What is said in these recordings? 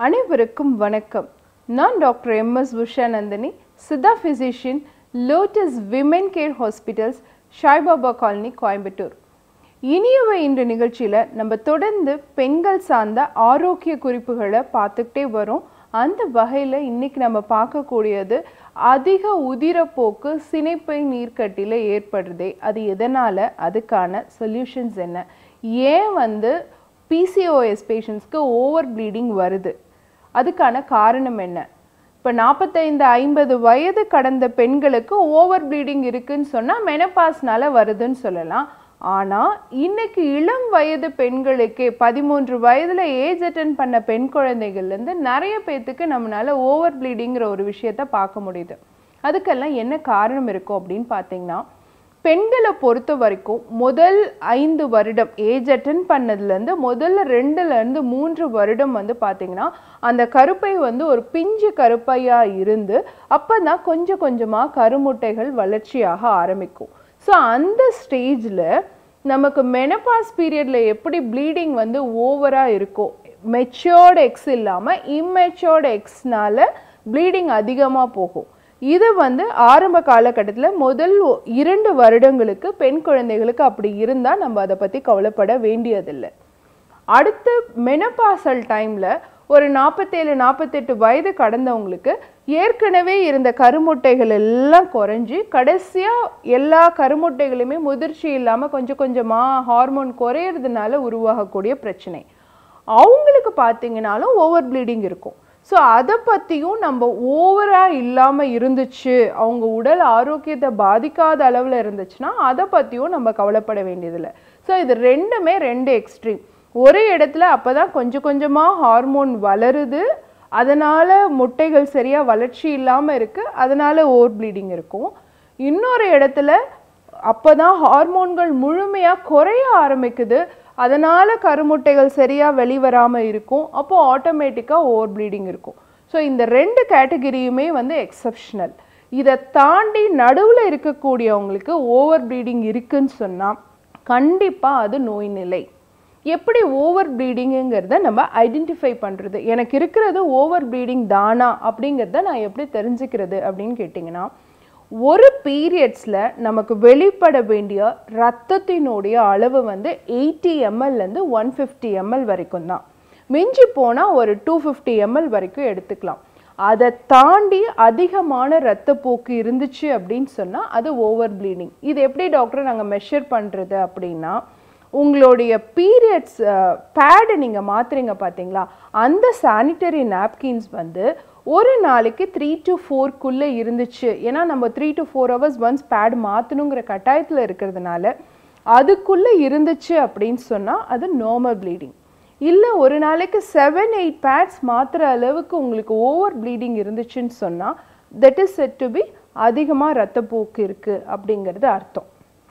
அனைவருக்கும் வணக்கம் நான் doctor M S Ushanandini Siddha physician Lotus Women Care Hospitals Saibaba colony Coimbatore இனியவை இன்று நிகழ்ச்சியில் நம்ம தொடர்ந்து பெண்கள் சார்ந்த ஆரோக்கிய குறிப்புகளை பார்த்துக்கிட்டே வரோம் அந்த வகையில் இன்னைக்கு நம்ம பார்க்கக்கூடியது அதிக உதிரப்போக்கு சினைப்பை நீர்க்கட்டியில் ஏற்படுறதே அது எதனால் அதுக்கான சொல்யூஷன்ஸ் என்ன ஏன் வந்து பிசிஓஎஸ் பேஷண்ட்ஸ்க்கு ஓவர் ப்ளீடிங் வருது அதுக்கான காரணம் என்ன இப்போ நாற்பத்தைந்து ஐம்பது வயது கடந்த பெண்களுக்கு ஓவர் ப்ளீடிங் இருக்குன்னு சொன்னால் மெனபாஸ்னால வருதுன்னு சொல்லலாம் ஆனால் இன்னைக்கு இளம் வயது பெண்களுக்கே பதிமூன்று வயதில் ஏஜ் அட்டன் பண்ண பெண் குழந்தைகள்லேருந்து நிறைய பேர்த்துக்கு நம்மளால ஓவர் ப்ளீடிங்கிற ஒரு விஷயத்த பார்க்க முடியுது அதுக்கெல்லாம் என்ன காரணம் இருக்கும் அப்படின்னு பார்த்தீங்கன்னா பெண்களை பொறுத்த வரைக்கும் முதல் ஐந்து வருடம் ஏஜ் அட்டன் பண்ணதுலேருந்து முதல்ல ரெண்டுலேருந்து மூன்று வருடம் வந்து பார்த்தீங்கன்னா அந்த கருப்பை வந்து ஒரு பிஞ்சு கருப்பையாக இருந்து அப்போ தான் கொஞ்சம் கொஞ்சமாக கருமுட்டைகள் வளர்ச்சியாக ஆரம்பிக்கும் ஸோ அந்த ஸ்டேஜில் நமக்கு மெனபாஸ் பீரியடில் எப்படி ப்ளீடிங் வந்து ஓவராக இருக்கோ மெச்சோர்டு எக்ஸ் இல்லாமல் இம்மெச்சோர்டு எக்ஸ்னால ப்ளீடிங் அதிகமாக போகும் இது வந்து ஆரம்ப காலகட்டத்தில் முதல் ஒ- இரண்டு வருடங்களுக்கு பெண் குழந்தைகளுக்கு அப்படி இருந்தால் நம்ம அதை பற்றி கவலைப்பட வேண்டியதில்லை அடுத்து மெனபாசல் டைமில் ஒரு நாற்பத்தேழு நாற்பத்தெட்டு வயது கடந்தவங்களுக்கு ஏற்கனவே இருந்த கருமுட்டைகள் எல்லாம் குறைஞ்சி கடைசியாக எல்லா கருமுட்டைகளுமே முதிர்ச்சி இல்லாமல் கொஞ்சம் கொஞ்சமாக ஹார்மோன் குறையிறதுனால உருவாகக்கூடிய பிரச்சனை அவங்களுக்கு பார்த்தீங்கன்னாலும் ஓவர் ப்ளீடிங் இருக்கும் ஸோ அதை பற்றியும் நம்ம ஓவராக இல்லாமல் இருந்துச்சு அவங்க உடல் ஆரோக்கியத்தை பாதிக்காத அளவில் இருந்துச்சுன்னா அதை பற்றியும் நம்ம கவலைப்பட வேண்டியதில்லை ஸோ இது ரெண்டுமே ரெண்டு எக்ஸ்ட்ரீம் ஒரு இடத்துல அப்போ தான் கொஞ்சம் கொஞ்சமாக ஹார்மோன் வளருது அதனால் முட்டைகள் சரியாக வளர்ச்சி இல்லாமல் இருக்குது அதனால் ஓவர் ப்ளீடிங் இருக்கும் இன்னொரு இடத்துல அப்பதான் ஹார்மோன்கள் முழுமையாக குறைய ஆரம்பிக்குது அதனால கருமுட்டைகள் சரியாக வெளிவராமல் இருக்கும் அப்போ ஆட்டோமேட்டிக்காக ஓவர் ப்ளீடிங் இருக்கும் ஸோ இந்த ரெண்டு கேட்டகரியுமே வந்து எக்ஸப்ஷனல் இதை தாண்டி நடுவில் இருக்கக்கூடியவங்களுக்கு ஓவர் ப்ளீடிங் இருக்குன்னு சொன்னால் கண்டிப்பாக அது நோய் நிலை எப்படி ஓவர் ப்ளீடிங்குங்கிறத நம்ம ஐடென்டிஃபை பண்ணுறது எனக்கு இருக்கிறது ஓவர் ப்ளீடிங் தானா அப்படிங்கிறத நான் எப்படி தெரிஞ்சுக்கிறது அப்படின்னு கேட்டிங்கன்னா ஒரு பீரியட்ஸில் நமக்கு வெளிப்பட வேண்டிய ரத்தத்தினுடைய அளவு வந்து எயிட்டி எம்எல்லேருந்து ஒன் ஃபிஃப்டி எம்எல் வரைக்கும் தான் மிஞ்சி போனால் ஒரு டூ ஃபிஃப்டி எம்எல் வரைக்கும் எடுத்துக்கலாம் அதை தாண்டி அதிகமான இரத்தப்போக்கு இருந்துச்சு அப்படின்னு சொன்னால் அது ஓவர் ப்ளீடிங் இது எப்படி டாக்டர் நாங்கள் மெஷர் பண்ணுறது அப்படின்னா உங்களுடைய பீரியட்ஸ் பேடு நீங்கள் மாத்துறீங்க பார்த்தீங்களா அந்த சானிட்டரி நாப்கின்ஸ் வந்து ஒரு நாளைக்கு த்ரீ டு ஃபோர்க்குள்ளே இருந்துச்சு ஏன்னா நம்ம three to four hours once pad மாற்றணுங்கிற கட்டாயத்தில் இருக்கிறதுனால அதுக்குள்ளே இருந்துச்சு அப்படின்னு சொன்னால் அது நார்மல் ப்ளீடிங் இல்லை ஒரு நாளைக்கு செவன் எயிட் பேட்ஸ் மாற்றுற அளவுக்கு உங்களுக்கு ஓவர் ப்ளீடிங் இருந்துச்சுன்னு சொன்னால் that is said to be அதிகமாக ரத்தப்போக்கு இருக்குது அப்படிங்கிறது அர்த்தம்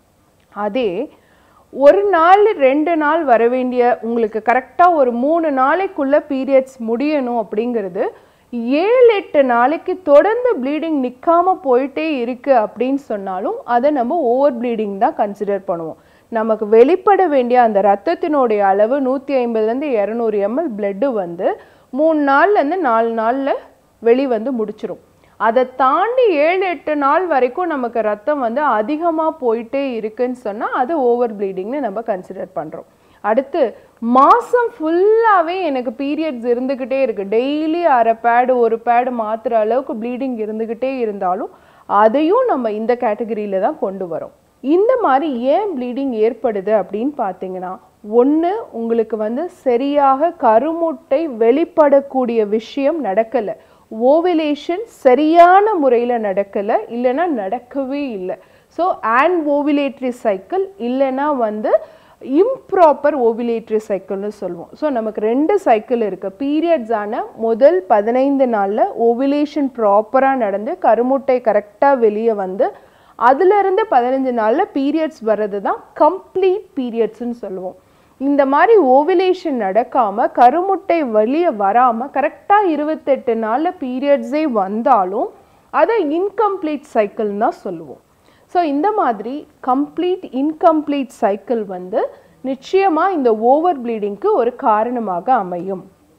அதே ஒரு நாள் ரெண்டு நாள் வர வேண்டிய உங்களுக்கு கரெக்டாக ஒரு மூணு நாளைக்குள்ள பீரியட்ஸ் முடியணும் அப்படிங்கிறது ஏழு எட்டு நாளைக்கு தொடர்ந்து ப்ளீடிங் நிற்காம போயிட்டே இருக்கு அப்படின்னு சொன்னாலும் அதை நம்ம ஓவர் ப்ளீடிங் தான் கன்சிடர் பண்ணுவோம் நமக்கு வெளிப்பட வேண்டிய அந்த ரத்தத்தினுடைய அளவு நூற்றி ஐம்பதுலேருந்து இரநூறு எம்எல் பிளட்டு வந்து மூணு நாள்லேருந்து நாலு நாளில் வெளி வந்து முடிச்சிரும் அதை தாண்டி ஏழு எட்டு நாள் வரைக்கும் நமக்கு ரத்தம் வந்து அதிகமாக போயிட்டே இருக்குன்னு சொன்னால் அது ஓவர் ப்ளீடிங்னு நம்ம கன்சிடர் பண்ணுறோம் அடுத்து மாதம் ஃபுல்லாகவே எனக்கு பீரியட்ஸ் இருந்துக்கிட்டே இருக்கு டெய்லி அரை பேடு ஒரு பேடு மாற்றுற அளவுக்கு ப்ளீடிங் இருந்துக்கிட்டே இருந்தாலும் அதையும் நம்ம இந்த கேட்டகரியில தான் கொண்டு வரோம் இந்த மாதிரி ஏன் ப்ளீடிங் ஏற்படுது அப்படின்னு பார்த்தீங்கன்னா ஒன்று உங்களுக்கு வந்து சரியாக கருமுட்டை வெளிப்படக்கூடிய விஷயம் நடக்கலை ஓவிலேஷன் சரியான முறையில் நடக்கலை இல்லைன்னா நடக்கவே இல்லை ஸோ ஆண்ட் ஓவிலேட்ரி சைக்கிள் இல்லைன்னா வந்து இம்ப்ராப்பர் ஓவிலேட்ரி சைக்கிள்னு சொல்லுவோம் ஸோ நமக்கு ரெண்டு சைக்கிள் இருக்குது பீரியட்ஸ் ஆன முதல் பதினைந்து நாளில் ஓவிலேஷன் ப்ராப்பராக நடந்து கருமுட்டை கரெக்டாக வெளியே வந்து அதுலேருந்து பதினஞ்சு நாளில் பீரியட்ஸ் வர்றது தான் கம்ப்ளீட் பீரியட்ஸ்னு சொல்லுவோம் இந்த மாதிரி ஓவிலேஷன் நடக்காம கருமுட்டை வெளியே வராம கரெக்டாக இருபத்தெட்டு நாளில் பீரியட்ஸே வந்தாலும் அதை இன்கம்ப்ளீட் சைக்கிள் தான் சொல்லுவோம் ஸோ இந்த மாதிரி கம்ப்ளீட் இன்கம்ப்ளீட் சைக்கிள் வந்து நிச்சயமாக இந்த ஓவர் ப்ளீடிங்க்கு ஒரு காரணமாக அமையும்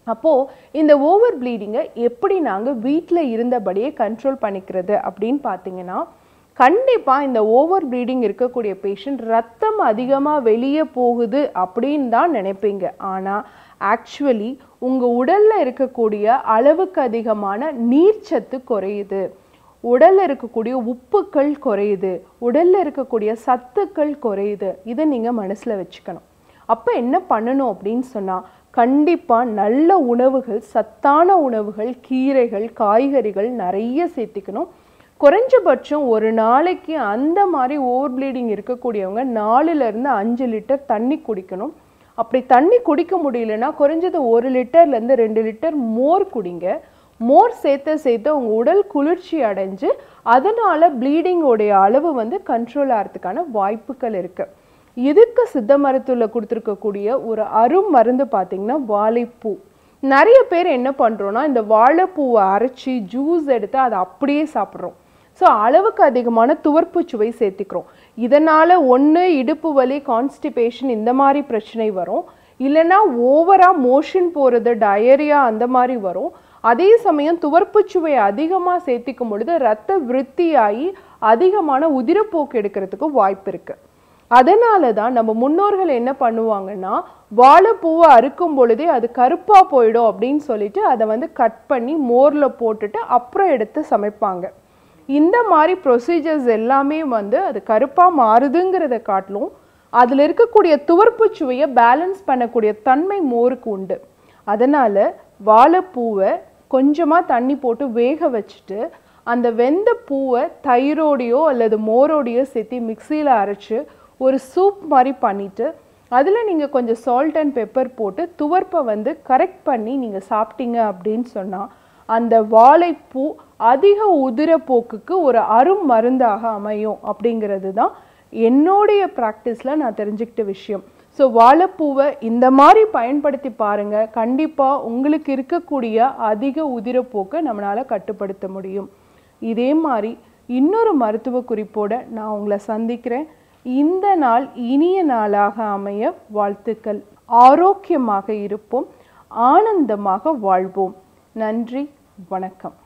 அப்போது இந்த ஓவர் ப்ளீடிங்கை எப்படி நாங்கள் வீட்டில் இருந்தபடியே கண்ட்ரோல் பண்ணிக்கிறது அப்படின்னு பார்த்தீங்கன்னா கண்டிப்பாக இந்த ஓவர் ப்ளீடிங் இருக்கக்கூடிய பேஷண்ட் ரத்தம் அதிகமாக வெளியே போகுது அப்படின்னு தான் நினைப்பீங்க ஆனால் ஆக்சுவலி உங்கள் உடலில் இருக்கக்கூடிய அளவுக்கு அதிகமான நீர்ச்சத்து குறையுது உடலில் இருக்கக்கூடிய உப்புக்கள் குறையுது உடலில் இருக்கக்கூடிய சத்துக்கள் குறையுது இதை நீங்கள் மனசில் வச்சுக்கணும் அப்போ என்ன பண்ணணும் அப்படின்னு சொன்னால் கண்டிப்பாக நல்ல உணவுகள் சத்தான உணவுகள் கீரைகள் காய்கறிகள் நிறைய சேர்த்திக்கணும் குறைஞ்சபட்சம் ஒரு நாளைக்கு அந்த மாதிரி ஓவர் ப்ளீடிங் இருக்கக்கூடியவங்க நாலுலேருந்து அஞ்சு லிட்டர் தண்ணி குடிக்கணும் அப்படி தண்ணி குடிக்க முடியலன்னா குறைஞ்சது ஒரு லிட்டர்லேருந்து ரெண்டு லிட்டர் மோர் குடிங்க மோர் சேர்த்து சேர்த்து உங்கள் உடல் குளிர்ச்சி அடைஞ்சு அதனால் ப்ளீடிங்கோடைய அளவு வந்து கண்ட்ரோல் ஆகிறதுக்கான வாய்ப்புகள் இருக்குது இதுக்கு சித்த மருத்துவத்தில் கொடுத்துருக்கக்கூடிய ஒரு அரும் மருந்து பார்த்தீங்கன்னா வாழைப்பூ நிறைய பேர் என்ன பண்ணுறோன்னா இந்த வாழைப்பூவை அரைச்சி ஜூஸ் எடுத்து அதை அப்படியே சாப்பிட்றோம் ஸோ அளவுக்கு அதிகமான துவர்ப்பு சுவை சேர்த்திக்கிறோம் இதனால் ஒன்று இடுப்பு வலி கான்ஸ்டிபேஷன் இந்த மாதிரி பிரச்சனை வரும் இல்லைன்னா ஓவராக மோஷன் போகிறது டயரியா அந்த மாதிரி வரும் அதே சமயம் துவர்ப்பு சுவை அதிகமாக சேர்த்திக்கும் பொழுது ரத்த விருத்தியாகி அதிகமான உதிரப்போக்கு எடுக்கிறதுக்கு வாய்ப்பு இருக்குது அதனால தான் நம்ம முன்னோர்கள் என்ன பண்ணுவாங்கன்னா வாழைப்பூவை அறுக்கும் பொழுதே அது கருப்பாக போயிடும் அப்படின்னு சொல்லிட்டு அதை வந்து கட் பண்ணி மோரில் போட்டுட்டு அப்புறம் எடுத்து சமைப்பாங்க இந்த மாதிரி ப்ரொசீஜர்ஸ் எல்லாமே வந்து அது கருப்பாக மாறுதுங்கிறத காட்டிலும் அதில் இருக்கக்கூடிய துவர்ப்பு சுவையை பேலன்ஸ் பண்ணக்கூடிய தன்மை மோருக்கு உண்டு அதனால் வாழைப்பூவை கொஞ்சமாக தண்ணி போட்டு வேக வச்சுட்டு அந்த வெந்த பூவை தயிரோடையோ அல்லது மோரோடையோ சேர்த்து மிக்சியில் அரைச்சு ஒரு சூப் மாதிரி பண்ணிவிட்டு அதில் நீங்கள் கொஞ்சம் சால்ட் அண்ட் பெப்பர் போட்டு துவர்ப்பை வந்து கரெக்ட் பண்ணி நீங்கள் சாப்பிட்டீங்க அப்படின்னு சொன்னால் அந்த வாழைப்பூ அதிக உதிரப்போக்குக்கு ஒரு அரும் மருந்தாக அமையும் அப்படிங்கிறது தான் என்னுடைய ப்ராக்டிஸில் நான் தெரிஞ்சுக்கிட்ட விஷயம் ஸோ வாழைப்பூவை இந்த மாதிரி பயன்படுத்தி பாருங்கள் கண்டிப்பாக உங்களுக்கு இருக்கக்கூடிய அதிக உதிரப்போக்கை நம்மளால் கட்டுப்படுத்த முடியும் இதே மாதிரி இன்னொரு மருத்துவ குறிப்போடு நான் உங்களை சந்திக்கிறேன் இந்த நாள் இனிய நாளாக அமைய வாழ்த்துக்கள் ஆரோக்கியமாக இருப்போம் ஆனந்தமாக வாழ்வோம் நன்றி வணக்கம்